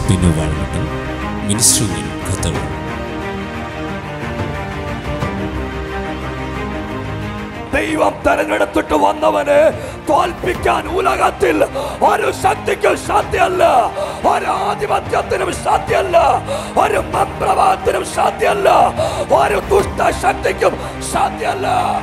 Binu Vazhavattam ministry in Qatar ദൈവം തെരഞ്ഞെടുത്തിട്ട് വന്നവനെ തോൽപ്പിക്കാൻ ഉലകത്തിൽ ഒരു ശക്തിക്കും സാധ്യമല്ല ഒരു ആധിപത്യത്തിനും സാധ്യമല്ല ഒരു മന്ത്രവാദത്തിനും സാധ്യമല്ല ഒരു ദുഷ്ടശക്തിക്കും സാധ്യമല്ല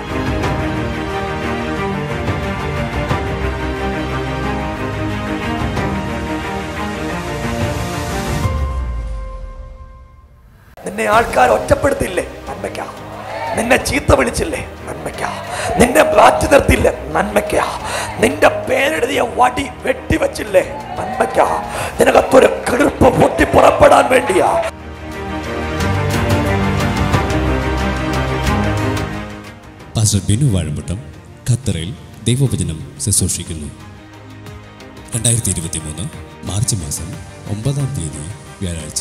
നിന്നെ ആൾക്കാർ ഒറ്റപ്പെടുത്തില്ലേ നന്മയ്ക്ക നിന്നെ ചീത്ത വിളിച്ചില്ലേ നന്മയ്ക്ക നിന്നെ മാറ്റി നിർത്തില്ലേ നന്മയ്ക്ക നിന്റെ പേരെഴുതിയ വടി വെട്ടിവെച്ചില്ലേ നന്മയ്ക്ക നിനകത്തൊരു കിളിർപ്പ് പൊട്ടി പുറപ്പെടാൻ വേണ്ടിയാ പാസ്റ്റർ ബിനു വാഴമ്പട്ടം ഖത്തറിൽ ദൈവവചനം ശുശ്രൂഷിക്കുന്നു രണ്ടായിരത്തി ഇരുപത്തി മൂന്ന് മാർച്ച് മാസം ഒമ്പതാം തീയതി വ്യാഴാഴ്ച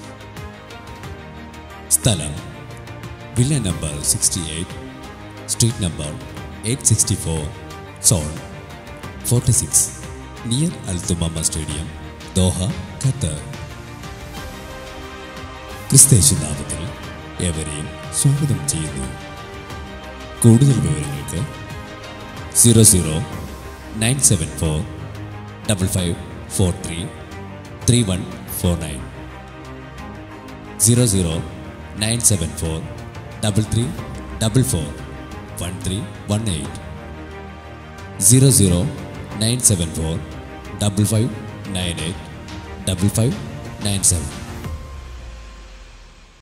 സ്ഥലം villa number sixty eight street number eight sixty four zone forty six near Al Thumama stadium Doha Qatar ക്രിസ്തേശു നാമത്തിൽ ഏവരെയും സ്വാഗതം ചെയ്യുന്നു കൂടുതൽ വിവരങ്ങൾക്ക് zero zero nine seven four double five four three three one four nine zero zero nine seven four double three double four one three one eight zero zero nine seven four double five nine eight double five nine seven